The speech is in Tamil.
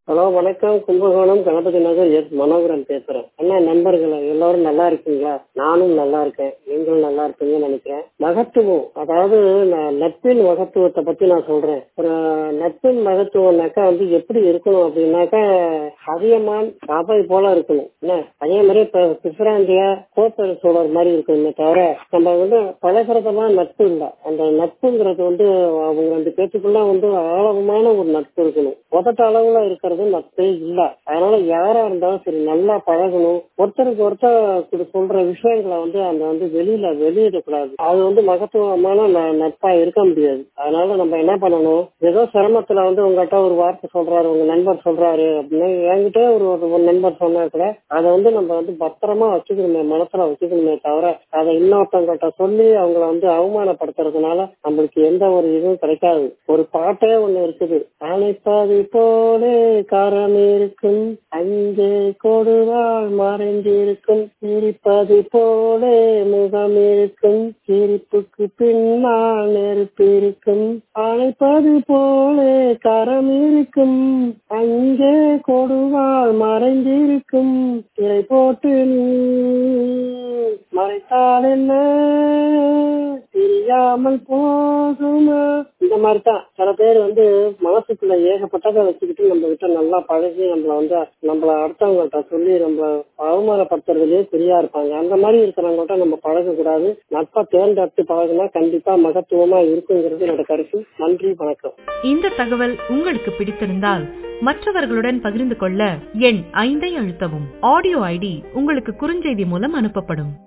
ஹலோ வணக்கம் கும்பகோணம் கணபதி நகர் எஸ் மனோகரன் பேசுறேன் அண்ணா நண்பர்களே எல்லாரும் நல்லா இருக்கீங்களா நானும் நல்லா இருக்கேன் நீங்களும் நல்லா இருப்பீங்கன்னு நினைக்கிறேன் மகத்துவம் அதாவது நான் நட்பின் மகத்துவத்தை பத்தி நான் சொல்றேன் ஒரு நட்பின் மகத்துவம்னாக்கா வந்து எப்படி இருக்கணும் அப்படின்னாக்கா அதியமான் சபை போல இருக்கணும் என்ன அதே மாதிரி இப்ப பிசுராண்டியா கோப்பர் சோழர் மாதிரி இருக்கணுமே தவிர நம்ம வந்து பலசரத்தமா நட்பு இல்லை அந்த நட்புங்கிறது வந்து அவங்க ரெண்டு பேத்துக்குள்ள வந்து ஆழமான ஒரு நட்பு இருக்கணும் உதட்ட அளவுல இருக்கிறது நட்பே இல்ல அதனால யாரா இருந்தாலும் சரி நல்லா பழகணும் ஒருத்தருக்கு ஒருத்தர் சொல்ற விஷயங்களை வந்து அந்த வந்து வெளியில வெளியிடக்கூடாது அது வந்து மகத்துவமான ந- நட்பா இருக்க முடியாது அதனால நம்ம என்ன பண்ணணும் ஏதோ சிரமத்துல வந்து உங்ககிட்ட ஒரு வார்த்தை சொல்றாரு உங்க நண்பர் சொல்றாரு அப்படின்னு என்கிட்ட ஒரு ஒரு ஒரு நண்பர் சொன்னா கூட அதை வந்து நம்ம வந்து பத்திரமா வச்சுக்கணுமே மனசுல வச்சுக்கணுமே தவிர அதை இன்னொருத்தவங்ககிட்ட சொல்லி அவங்கள வந்து அவமானப்படுத்துறதுனால நம்மளுக்கு எந்த ஒரு இதுவும் கிடைக்காது ஒரு பாட்டே ஒண்ணு இருக்குது அணைப்பாதி போலே காரம் இருக்கும் அங்கே கொடுவாள் மறைந்திருக்கும் சிரிப்பது போலே முகம் இருக்கும் சிரிப்புக்கு பின்னால் நெருப்பு இருக்கும் அணைப்பது போலே கரம் இருக்கும் அங்கே கொடுவாள் மறைந்திருக்கும் திரை போட்டு நீ மறைத்தால் என்ன தெரியாமல் போகுமா இந்த மாதிரி தான் சில பேர் வந்து மனசுக்குள்ள ஏகப்பட்டதை வச்சுக்கிட்டு நம்ம கிட்ட நல்லா பழகி நம்மள வந்து நம்மள அடுத்தவங்கள்ட்ட சொல்லி நம்ம அவமானப்படுத்துறதுலயே சரியா இருப்பாங்க அந்த மாதிரி இருக்கிறவங்கள்ட்ட நம்ம பழகக்கூடாது நட்பை தேர்ந்தெடுத்து பழகினா கண்டிப்பா மகத்துவமா இருக்குங்கிறது என்னோட கருத்து நன்றி வணக்கம் இந்த தகவல் உங்களுக்கு பிடித்திருந்தால் மற்றவர்களுடன் பகிர்ந்து கொள்ள எண் ஐந்தை அழுத்தவும் ஆடியோ ஐடி உங்களுக்கு குறுஞ்செய்தி மூலம் அனுப்பப்படும்